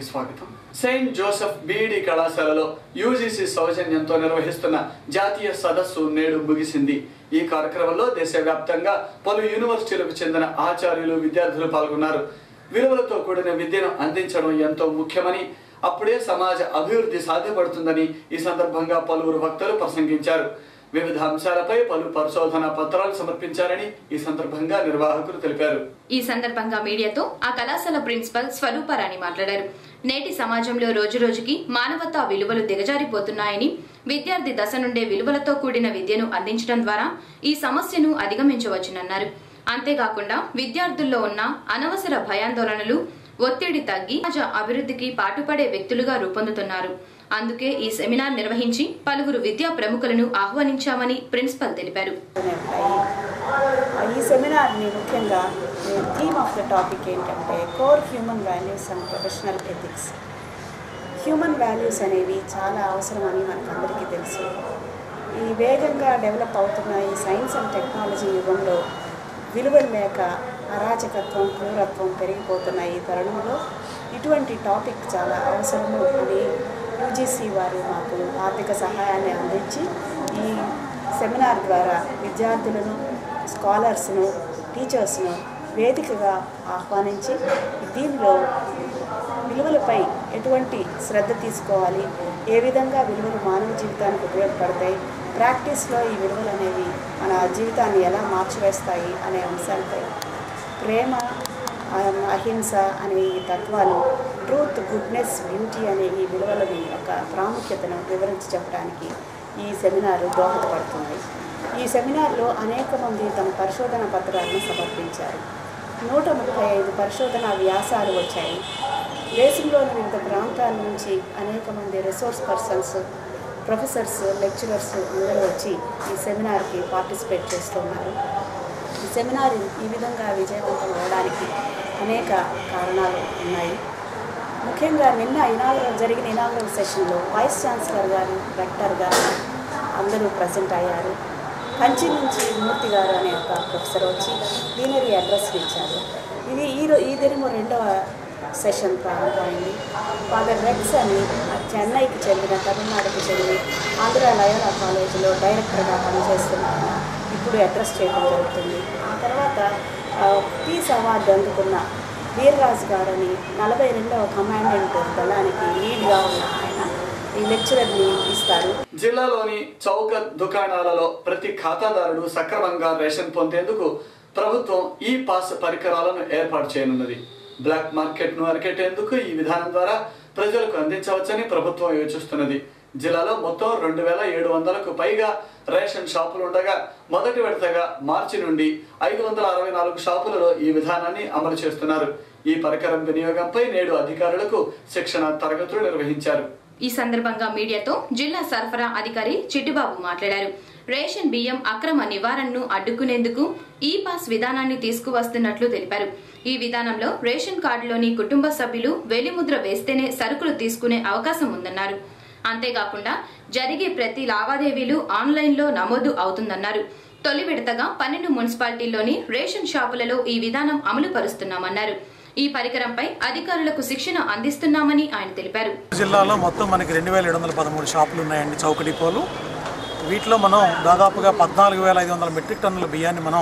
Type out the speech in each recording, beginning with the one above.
స్వాగతం saint Joseph B Ed కళాశాలలో UGC సౌజన్యంతో నిర్వహిస్తున్న జాతీయ సదస్సు నేడు ముగిసింది ఈ కార్యక్రమంలో దేశవ్యాప్తంగా పలు యూనివర్సిటీలకు చెందిన ఆచార్యులు విద్యార్థులు పాల్గొన్నారు విలువలతో కూడిన విద్యను అందించడం ఎంతో ముఖ్యమని అప్పుడే సమాజ అభివృద్ధి సాధ్యపడుతుందని ఈ సందర్భంగా పలువురు వక్తలు ప్రసంగించారు వివిధ అంశాలపై పలు పరిశోధన పత్రాలు సమర్పించారని ఈ సందర్భంగా నిర్వాహకులు తెలిపారు ఈ సందర్భంగా మీడియాతో ఆ కళాశాల ప్రిన్సిపల్ స్వరూపారాణి మాట్లాడారు నేటి సమాజంలో రోజురోజుకి మానవతా విలువలు దిగజారిపోతున్నాయని విద్యార్థి దశ నుండే విలువలతో కూడిన విద్యను అందించడం ద్వారా ఈ సమస్యను అధిగమించవచ్చునన్నారు అంతేకాకుండా విద్యార్థుల్లో ఉన్న అనవసర భయాందోళనలు ఒత్తిడి తగ్గి సమాజ అభివృద్ధికి పాటుపడే వ్యక్తులుగా రూపొందుతున్నారు అందుకే ఈ సెమినార్ నిర్వహించి పలువురు విద్యా ప్రముఖులను ఆహ్వానించామని ప్రిన్సిపల్ తెలిపారు ఉంటాయి ఈ సెమినార్ని ముఖ్యంగా థీమ్ ఆఫ్ ద టాపిక్ ఏంటంటే core human values and professional ethics human values అనేవి చాలా అవసరమని మనకందరికీ తెలుసు ఈ వేగంగా డెవలప్ అవుతున్న ఈ సైన్స్ అండ్ టెక్నాలజీ యుగంలో విలువలు లేక అరాచకత్వం క్రూరత్వం పెరిగిపోతున్న ఈ తరుణంలో ఇటువంటి టాపిక్ చాలా అవసరము అని యూజీసీ వారు మాకు ఆర్థిక సహాయాన్ని అందించి ఈ సెమినార్ ద్వారా విద్యార్థులను స్కాలర్స్ను టీచర్స్ను వేదికగా ఆహ్వానించి దీనిలో విలువలపై ఎటువంటి శ్రద్ధ తీసుకోవాలి ఏ విధంగా విలువలు మానవ జీవితానికి ఉపయోగపడతాయి ప్రాక్టీస్లో ఈ విలువలు అనేవి మన జీవితాన్ని ఎలా మార్చివేస్తాయి అనే అంశాలపై ప్రేమ ఆ, అహింస అనే ఈ తత్వాలు ట్రూత్ గుడ్నెస్ బ్యూటీ అనే ఈ విలువలని యొక్క ప్రాముఖ్యతను వివరించి చెప్పడానికి ఈ సెమినార్ దోహదపడుతుంది ఈ సెమినార్లో అనేక మంది తమ పరిశోధన పత్రాలను సమర్పించారు నూట ముప్పై ఐదు పరిశోధన వ్యాసాలు వచ్చాయి దేశంలోని వివిధ ప్రాంతాల నుంచి అనేక మంది రిసోర్స్ పర్సన్స్ ప్రొఫెసర్స్ లెక్చరర్స్ అందరూ వచ్చి ఈ సెమినార్కి పార్టిసిపేట్ చేస్తున్నారు ఈ సెమినార్ ఈ విధంగా విజయవంతం అవడానికి అనేక కారణాలు ఉన్నాయి ముఖ్యంగా నిన్న ఇనాగరల్ జరిగిన ఇనాగరల్ సెషన్లో వైస్ ఛాన్సలర్ గారు రెక్టర్ గారు అందరూ ప్రజెంట్ అయ్యారు కంచి నుంచి మూర్తి గారు అనే ఒక ప్రొఫెసర్ వచ్చి ప్లీనరీ అడ్రస్ ఇచ్చారు ఇది ఈ రో- ఈ దినము రెండవ సెషన్ ప్రారంభమైంది ఫాదర్ రెక్స్ అని చెన్నైకి చెందిన తమిళనాడుకు చెంది ఆంధ్ర లయోలా కాలేజీలో డైరెక్టర్గా పనిచేస్తున్న ఆయన ఇప్పుడు అడ్రస్ చేయడం జరుగుతుంది ఆ తర్వాత ఆ, పీస్ అవార్డు అందుకున్న వీర్రాజు గారని నలభై రెండవ కమాండెంట్ దళానికి లీడ్గా ఉన్న ఆయన ఈ లెక్చరర్ని ఇస్తారు జిల్లాలోని చౌక దుకాణాలలో ప్రతి ఖాతాదారుడు సక్రమంగా రేషన్ పొందేందుకు ప్రభుత్వం ఈ పాస్ పరికరాలను ఏర్పాటు చేయనున్నది బ్లాక్ మార్కెట్ను అరికెట్టేందుకు ఈ విధానం ద్వారా ప్రజలకు అందించవచ్చని ప్రభుత్వం యోచిస్తున్నది జిల్లాలో మొత్తం రెండు వేల ఏడు వందలకు పైగా రేషన్ షాపులు ఉండగా మొదటి విడతగా మార్చి నుండి ఐదు వందల అరవై నాలుగు షాపులలో ఈ విధానాన్ని అమలు చేస్తున్నారు ఈ పరికరం వినియోగంపై నేడు అధికారులకు శిక్షణ తరగతులు నిర్వహించారు ఈ సందర్భంగా మీడియాతో జిల్లా సరఫరా అధికారి చిట్టిబాబు మాట్లాడారు రేషన్ బియ్యం అక్రమ నివారణను అడ్డుకునేందుకు ఈ పాస్ విధానాన్ని తీసుకువస్తున్నట్లు తెలిపారు ఈ విధానంలో రేషన్ కార్డులోని కుటుంబ సభ్యులు వెలిముద్ర వేస్తేనే సరుకులు తీసుకునే అవకాశం ఉందన్నారు అంతేకాకుండా జరిగే ప్రతి లావాదేవీలు ఆన్లైన్లో నమోదు అవుతుందన్నారు తొలి విడతగా పన్నెండు మున్సిపాలిటీల్లోని రేషన్ షాపులలో ఈ విధానం అమలు పరుస్తున్నామన్నారు ఈ పరికరంపై అధికారులకు శిక్షణ అందిస్తున్నామని ఆయన తెలిపారు జిల్లాలో మొత్తం మనకి రెండు వేల ఏడు వందల పదమూడు షాపులు ఉన్నాయండి చౌక డిపోలు వీటిలో మనం దాదాపుగా పద్నాలుగు వేల ఐదు వందల మెట్రిక్ టన్నుల బియ్యాన్ని మనం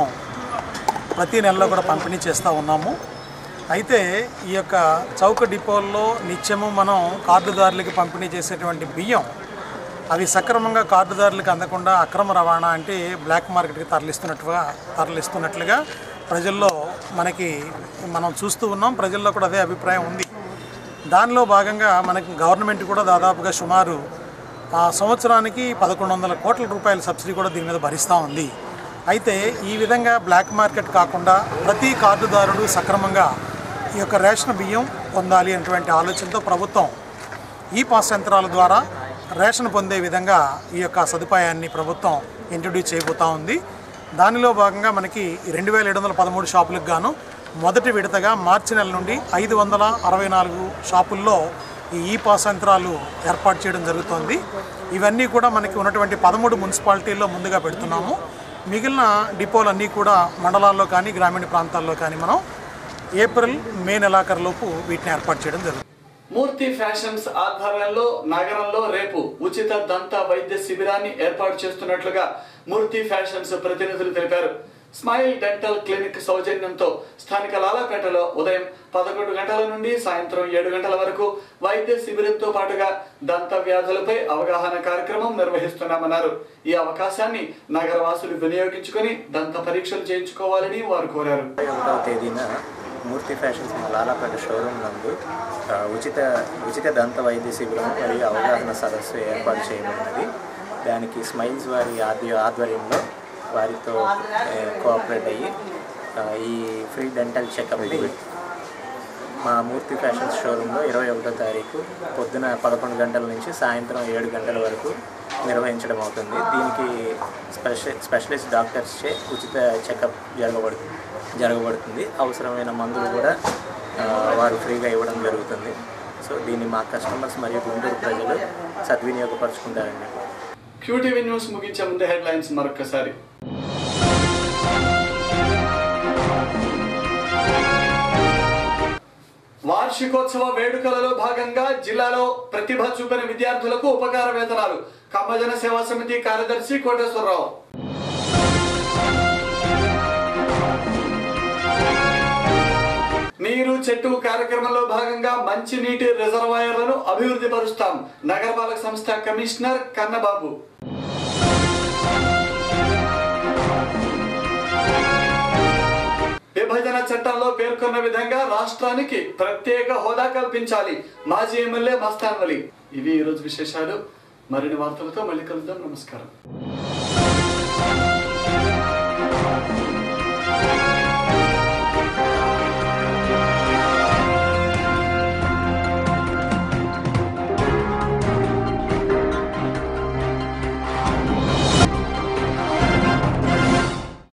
ప్రతి నెలలో కూడా పంపిణీ చేస్తూ ఉన్నాము అయితే ఈ యొక్క చౌక డిపోల్లో నిత్యము మనం కార్డుదారులకి పంపిణీ చేసేటువంటి బియ్యం అవి సక్రమంగా కార్డుదారులకు అందకుండా అక్రమ రవాణా అంటే బ్లాక్ మార్కెట్కి తరలిస్తున్నట్టుగా తరలిస్తున్నట్లుగా ప్రజల్లో మనకి మనం చూస్తూ ఉన్నాం ప్రజల్లో కూడా అదే అభిప్రాయం ఉంది దానిలో భాగంగా మనకి గవర్నమెంట్ కూడా దాదాపుగా సుమారు ఆ సంవత్సరానికి పదకొండు వందల కోట్ల రూపాయల సబ్సిడీ కూడా దీని మీద భరిస్తూ ఉంది అయితే ఈ విధంగా బ్లాక్ మార్కెట్ కాకుండా ప్రతి కార్డుదారుడు సక్రమంగా ఈ యొక్క రేషన్ బియ్యం పొందాలి అనేటువంటి ఆలోచనతో ప్రభుత్వం ఈ పాస్ యంత్రాల ద్వారా రేషన్ పొందే విధంగా ఈ యొక్క సదుపాయాన్ని ప్రభుత్వం ఇంట్రడ్యూస్ చేయబోతా ఉంది దానిలో భాగంగా మనకి రెండు వేల ఏడు వందల పదమూడు షాపులకు గాను మొదటి విడతగా మార్చి నెల నుండి ఐదు వందల అరవై నాలుగు షాపుల్లో ఈ ఈ పాస్ యంత్రాలు ఏర్పాటు చేయడం జరుగుతోంది ఇవన్నీ కూడా మనకి ఉన్నటువంటి పదమూడు మున్సిపాలిటీల్లో ముందుగా పెడుతున్నాము మిగిలిన డిపోలన్నీ కూడా మండలాల్లో కానీ గ్రామీణ ప్రాంతాల్లో కానీ మనం ఏప్రిల్ మే నెలాఖరులోపు వీటిని ఏర్పాటు చేయడం జరుగుతుంది మూర్తి ఫ్యాషన్స్ ఆధ్వర్యంలో నగరంలో రేపు ఉచిత దంత వైద్య శిబిరాన్ని ఏర్పాటు చేస్తున్నట్లుగా మూర్తి ఫ్యాషన్స్ ప్రతినిధులు తెలిపారు స్మైల్ డెంటల్ క్లినిక్ సౌజన్యంతో స్థానిక లాలాపేటలో ఉదయం పదకొండు గంటల నుండి సాయంత్రం ఏడు గంటల వరకు వైద్య శిబిరంతో పాటుగా దంత వ్యాధులపై అవగాహన కార్యక్రమం నిర్వహిస్తున్నామన్నారు ఈ అవకాశాన్ని నగరవాసులు వినియోగించుకొని దంత పరీక్షలు చేయించుకోవాలని వారు కోరారు ఒకటవ తేదీన మూర్తి ఫ్యాషన్స్ లాలాపేట షోరూమ్ నందు ఆ, ఉచిత ఉచిత దంత వైద్య శిబిరం మరియు అవగాహన సదస్సు ఏర్పాటు చేయబడినది దానికి స్మైల్స్ వారి ఆద్య ఆధ్వర్యంలో వారితో ఏ, కోఆపరేట్ అయ్యి ఆ, ఈ ఫ్రీ డెంటల్ చెకప్ మా మూర్తి ఫ్యాషన్స్ షోరూంలో ఇరవై ఒకటో తారీఖు పొద్దున పదకొండు గంటల నుంచి సాయంత్రం ఏడు గంటల వరకు నిర్వహించడం అవుతుంది దీనికి స్పెషల్ స్పెషలిస్ట్ డాక్టర్స్చే ఉచిత చెకప్ జరగబడుతుంది జరగబడుతుంది అవసరమైన మందులు కూడా ఆ, వారు ఫ్రీగా ఇవ్వడం జరుగుతుంది సో దీన్ని మా కస్టమర్స్ మరియు గుంటూరు ప్రజలు సద్వినియోగపరుచుకుంటారండి క్యూటీవీ న్యూస్ ముగించే ముందే హెడ్లైన్స్ మరొకసారి వార్షికోత్సవ వేడుకలలో భాగంగా జిల్లాలో ప్రతిభ చూపిన విద్యార్థులకు ఉపకార వేతనాలు కమ్మజన సేవా సమితి కార్యదర్శి కోటేశ్వరరావు నీరు చెట్టు కార్యక్రమంలో భాగంగా మంచినీటి రిజర్వాయర్లను అభివృద్ధి పరుస్తాం నగరపాలక సంస్థ కమిషనర్ కన్నబాబు విభజన చట్టంలో పేర్కొన్న విధంగా రాష్ట్రానికి ప్రత్యేక హోదా కల్పించాలి మాజీ ఎమ్మెల్యే మస్తాన్ వలి ఇవి ఈరోజు విశేషాలు మరిన్ని వార్తలతో మళ్ళీ కలుద్దాం నమస్కారం